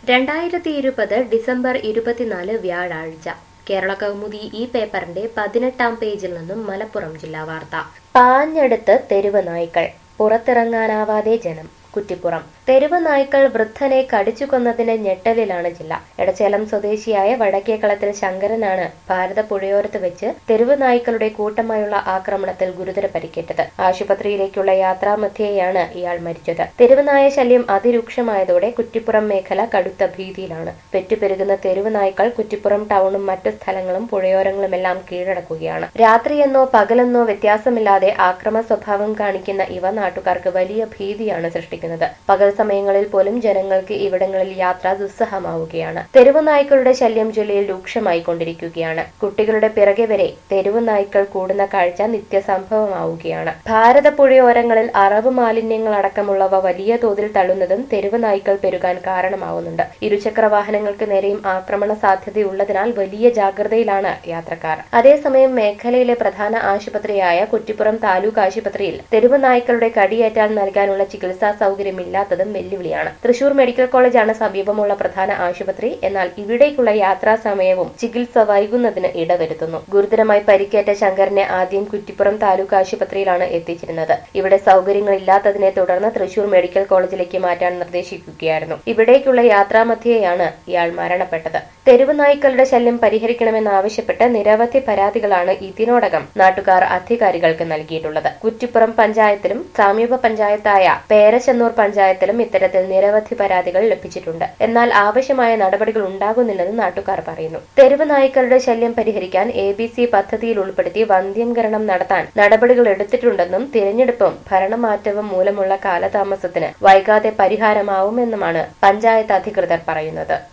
രണ്ടായിരത്തി ഇരുപത് ഡിസംബർ ഇരുപത്തിനാല് വ്യാഴാഴ്ച കേരള കൗമുദി ഈ പേപ്പറിന്റെ പതിനെട്ടാം പേജിൽ നിന്നും മലപ്പുറം ജില്ലാ വാർത്ത പാഞ്ഞെടുത്ത് തെരുവ് നായ്ക്കൾ പുറത്തിറങ്ങാനാവാതെ ജനം കുറ്റിപ്പുറം തെരുവ് നായ്ക്കൾ വൃദ്ധനെ കടിച്ചു കൊന്നതിന്റെ ഞെട്ടലിലാണ് ജില്ല എടച്ചേലം സ്വദേശിയായ വടക്കേക്കളത്തിൽ ശങ്കരനാണ് ഭാരത പുഴയോരത്ത് വെച്ച് തെരുവ് നായ്ക്കളുടെ കൂട്ടമായുള്ള ആക്രമണത്തിൽ ഗുരുതര പരിക്കേറ്റത് ആശുപത്രിയിലേക്കുള്ള യാത്രാമധ്യേയാണ് ഇയാൾ മരിച്ചത് തെരുവ് നായ ശല്യം അതിരൂക്ഷമായതോടെ കുറ്റിപ്പുറം മേഖല കടുത്ത ഭീതിയിലാണ് പെറ്റുപെരുകുന്ന തെരുവ് നായ്ക്കൾ കുറ്റിപ്പുറം ടൗണും മറ്റു സ്ഥലങ്ങളും പുഴയോരങ്ങളുമെല്ലാം കീഴടക്കുകയാണ് രാത്രിയെന്നോ പകലെന്നോ വ്യത്യാസമില്ലാതെ ആക്രമ സ്വഭാവം കാണിക്കുന്ന ഇവ നാട്ടുകാർക്ക് വലിയ ഭീതിയാണ് സൃഷ്ടിക്കുന്നത് പകൽ സമയങ്ങളിൽ പോലും ജനങ്ങൾക്ക് ഇവിടങ്ങളിൽ യാത്ര ദുസ്സഹമാവുകയാണ് തെരുവ് നായ്ക്കളുടെ ശല്യം ജില്ലയിൽ രൂക്ഷമായി കൊണ്ടിരിക്കുകയാണ് കുട്ടികളുടെ പിറകെ വരെ തെരുവ് നായ്ക്കൾ കൂടുന്ന കാഴ്ച നിത്യസംഭവമാവുകയാണ് ഭാരതപ്പുഴയോരങ്ങളിൽ അറവ് മാലിന്യങ്ങൾ അടക്കമുള്ളവ വലിയ തോതിൽ തള്ളുന്നതും തെരുവ് നായ്ക്കൾ പെരുകാൻ കാരണമാവുന്നുണ്ട് ഇരുചക്ര വാഹനങ്ങൾക്ക് നേരെയും ആക്രമണ സാധ്യതയുള്ളതിനാൽ വലിയ ജാഗ്രതയിലാണ് യാത്രക്കാർ അതേസമയം മേഖലയിലെ പ്രധാന ആശുപത്രിയായ കുറ്റിപ്പുറം താലൂക്ക് ആശുപത്രിയിൽ തെരുവ് നായ്ക്കളുടെ കടിയേറ്റാൽ നൽകാനുള്ള ചികിത്സാ സൗകര്യമില്ലാത്തതും വെല്ലുവിളിയാണ് തൃശൂർ മെഡിക്കൽ കോളേജാണ് സമീപമുള്ള പ്രധാന ആശുപത്രി എന്നാൽ ഇവിടേക്കുള്ള യാത്രാ സമയവും ചികിത്സ വൈകുന്നതിന് ഇടവരുത്തുന്നു ഗുരുതരമായി പരിക്കേറ്റ ശങ്കറിനെ ആദ്യം കുറ്റിപ്പുറം താലൂക്ക് ആശുപത്രിയിലാണ് എത്തിച്ചിരുന്നത് ഇവിടെ സൗകര്യങ്ങളില്ലാത്തതിനെ തുടർന്ന് തൃശൂർ മെഡിക്കൽ കോളേജിലേക്ക് മാറ്റാൻ നിർദ്ദേശിക്കുകയായിരുന്നു ഇവിടേക്കുള്ള യാത്രാമധ്യേയാണ് ഇയാൾ മരണപ്പെട്ടത് തെരുവ് നായ്ക്കളുടെ ശല്യം പരിഹരിക്കണമെന്നാവശ്യപ്പെട്ട് നിരവധി പരാതികളാണ് ഇതിനോടകം നാട്ടുകാർ അധികാരികൾക്ക് നൽകിയിട്ടുള്ളത് കുറ്റിപ്പുറം പഞ്ചായത്തിലും സമീപ പഞ്ചായത്തായ പേരച്ചന്നൂർ പഞ്ചായത്തിലും ഇത്തരത്തിൽ നിരവധി പരാതികൾ ലഭിച്ചിട്ടുണ്ട് എന്നാൽ ആവശ്യമായ നടപടികൾ ഉണ്ടാകുന്നില്ലെന്ന് നാട്ടുകാർ പറയുന്നു തെരുവ് നായ്ക്കളുടെ ശല്യം പരിഹരിക്കാൻ എ ബി സി പദ്ധതിയിൽ ഉൾപ്പെടുത്തി വന്ധ്യംകരണം നടത്താൻ നടപടികൾ എടുത്തിട്ടുണ്ടെന്നും തിരഞ്ഞെടുപ്പും ഭരണമാറ്റവും മൂലമുള്ള കാലതാമസത്തിന് വൈകാതെ പരിഹാരമാവുമെന്നുമാണ് പഞ്ചായത്ത് അധികൃതർ പറയുന്നത്